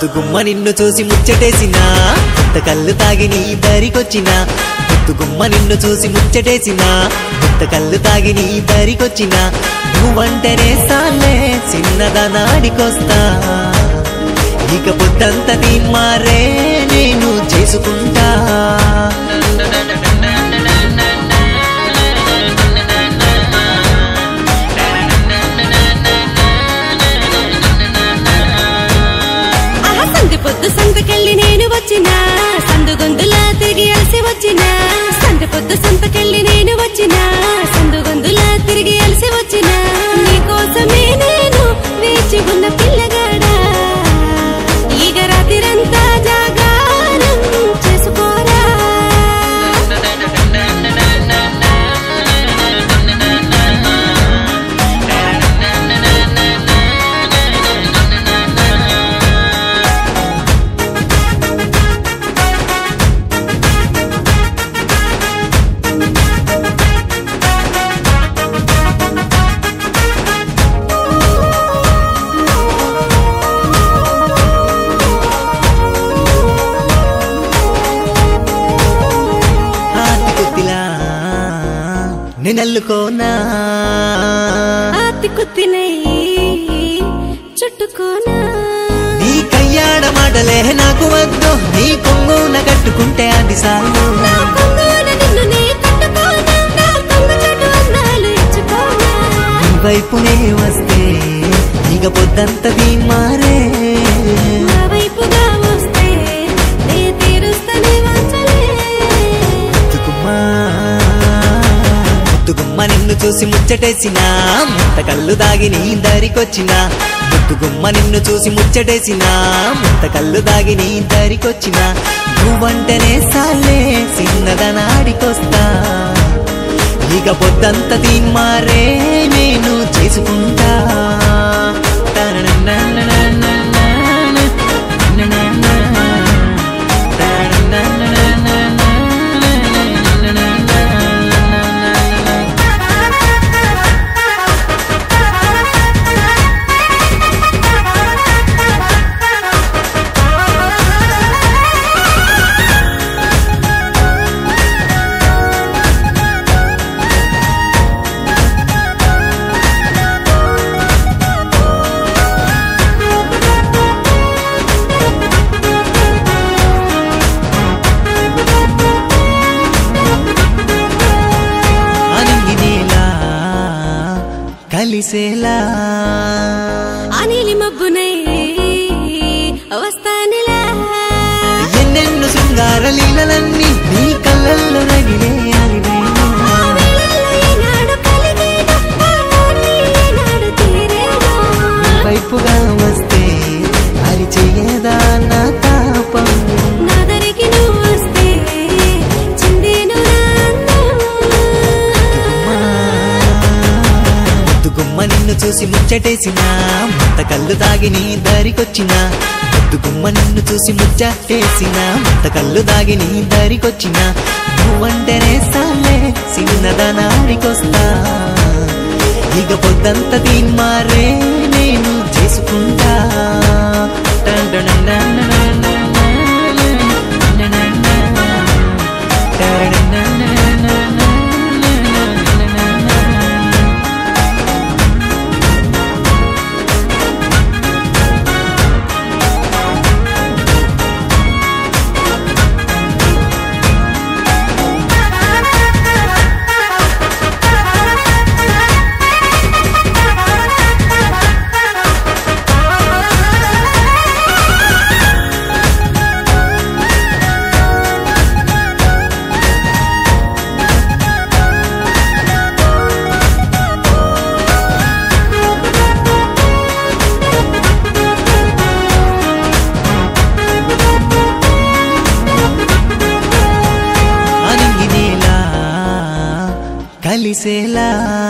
గుమ్మ నిన్ను చూసి ముచ్చటేసిన కొత్త కళ్ళు తాగి నీ దరికొచ్చిన గుమ్మ నిన్ను చూసి ముచ్చటేసిన కొత్త కళ్ళు తాగి నీ దరికొచ్చిన నువ్వంటేనే సాలే చిన్నదనాడికొస్తా ఇక పొద్దంత మారే నేను చేసుకుంటా ఆహా సంధి పొద్దు సంతకెళ్ళి నేను వచ్చిన సందు గొంతులా తిరిగి అలసి వచ్చిన సంధి పొద్దు సంతకెళ్ళి నేను వచ్చిన సందు గొంతులా తిరిగి అలసి వచ్చిన నీకోసమే నేను వేచి ఉన్న పిల్లగాడా ఈగ రాత్రిరంతా జాగారం చేసుకోరా ఆతి కొద్దిలా నేనల్లుకోనా ఆతి కుత్తినై చుట్టుకోనా నీ కయ్యాడ మాటలే నాకు వద్దు నీ కొంగున కట్టుకుంటే అది సాలు నా కొంగున నిన్ను నే కట్టుకోనా నా కొంగు చాటు అన్నాలు ఇచ్చుకోనా నీ వైపునే వస్తే ఇక పొద్దంతది మారే నా వైపుగా వస్తే నే తీరుస్తనే వాంచలే ముత్తుకుమ్మా ముత్తుగుమ్మ నిన్ను చూసి ముచ్చటేసిన ముత్త కళ్ళు దాగి నీ దరికొచ్చిన ముత్తుగుమ్మ నిన్ను చూసి ముచ్చటేసిన ముత్త కళ్ళు దాగి నీ దరికొచ్చిన నువ్వంటేనే సాలే చిన్నదనాడికొస్తా ఇక పొద్దంత మారే నేను చేసుకుంటా అనిగినేలా కలిసేలా అనిలి మబ్బునై వస్తానిలా ఎన్నెన్ను శృంగార లీలలన్నీ నీ కళ్ళల్లో రగిలే అలివేను ఆ వేళల్లో ఈనాడు కలిగేను ఆ కోరి ఈనాడు తీరేను వైపుగా వస్తే అది చెయ్యదా నా తాపం నాదరికి నువ్వు వస్తే చిందేను ముద్దుగుమ్మ నిన్ను చూసి ముచ్చటేసిన ముత్త కళ్ళు తాగి నీ దారికొచ్చిన ముద్దుగుమ్మ నిన్ను చూసి ముచ్చటేసిన ముత్త కళ్ళు దాగి నీ దారికొచ్చిన నువ్వంటేనే సాలే చిన్నదనాడికొస్తా ఇక పొద్దంత మారే నేను చేసుకుంటా అనిగినేలా కలిసేలా